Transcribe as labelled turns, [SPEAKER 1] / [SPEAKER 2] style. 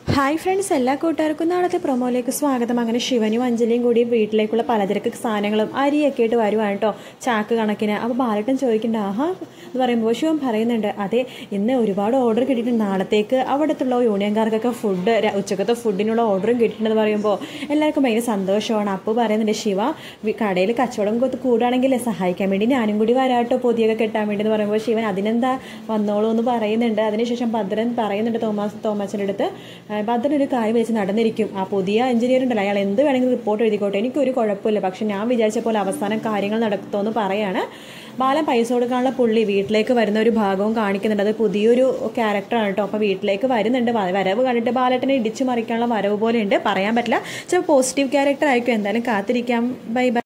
[SPEAKER 1] hi friends എല്ലാ കൂട്ടുകാർക്കും നാളത്തെ പ്രൊമോയിലേക്ക് സ്വാഗതം അങ്ങനെ ശിവനും അഞ്ജലിയും കൂടി വീട്ടിലേക്കുള്ള പലചരക്ക് സാധനങ്ങളും അരിയൊക്കെ ആയിട്ട് വരുവാണ് കേട്ടോ ചാക്ക് കണക്കിന് അപ്പോൾ ബാലട്ടൻ ചോദിക്കണ്ട ആഹാ എന്ന് പറയുമ്പോൾ ശിവൻ പറയുന്നുണ്ട് അതെ ഇന്ന് ഒരുപാട് ഓർഡർ കിട്ടിയിട്ടുണ്ട് നാളത്തേക്ക് അവിടുത്തുള്ള യൂണിയൻകാർക്കൊക്കെ ഫുഡ് ഉച്ചക്കത്തെ ഫുഡിനുള്ള ഓർഡറും കിട്ടിയിട്ടുണ്ടെന്ന് പറയുമ്പോൾ എല്ലാവർക്കും ഭയങ്കര സന്തോഷമാണ് അപ്പോൾ പറയുന്നുണ്ട് ശിവ വി- കടയിൽ കച്ചവടം കൊത്ത് കൂടുകയാണെങ്കിൽ സഹായിക്കാൻ വേണ്ടി ഞാനും കൂടി വരാട്ടോ പൊതിയൊക്കെ കെട്ടാൻ വേണ്ടി എന്ന് പറയുമ്പോൾ ശിവൻ അതിനെന്താ വന്നോളൂ എന്ന് പറയുന്നുണ്ട് അതിനുശേഷം ഭദ്രൻ പറയുന്നുണ്ട് തോമസ് തോമസിൻ്റെ അടുത്ത് ആ, ഭദ്രൻ ഒരു കാര്യം വെച്ച് നടന്നിരിക്കും ആ പുതിയ എഞ്ചിനീയർ ഉണ്ടല്ലോ അയാൾ എന്ത് വേണമെങ്കിലും റിപ്പോർട്ട് എഴുതിക്കോട്ടെ എനിക്കൊരു കുഴപ്പമില്ല പക്ഷെ ഞാൻ വിചാരിച്ച പോലെ അവസാനം കാര്യങ്ങൾ നടക്കുമെന്ന് പറയാണ് ബാലൻ പൈസ കൊടുക്കാനുള്ള പുള്ളി വീട്ടിലേക്ക് വരുന്ന ഒരു ഭാഗവും കാണിക്കുന്നുണ്ട് അത് പുതിയൊരു ക്യാരക്ടറാണ് കേട്ടോ അപ്പോൾ വീട്ടിലേക്ക് വരുന്നുണ്ട് വ- വരവ് കണ്ടിട്ട് ബാലട്ടനെ ഇടിച്ചു മറിക്കാനുള്ള വരവ് പോലെ ഉണ്ട് പറയാൻ പറ്റില്ല ചില പോസിറ്റീവ് ക്യാരക്ടർ ആയിരിക്കും എന്തായാലും കാത്തിരിക്കാം ബൈ ബൈ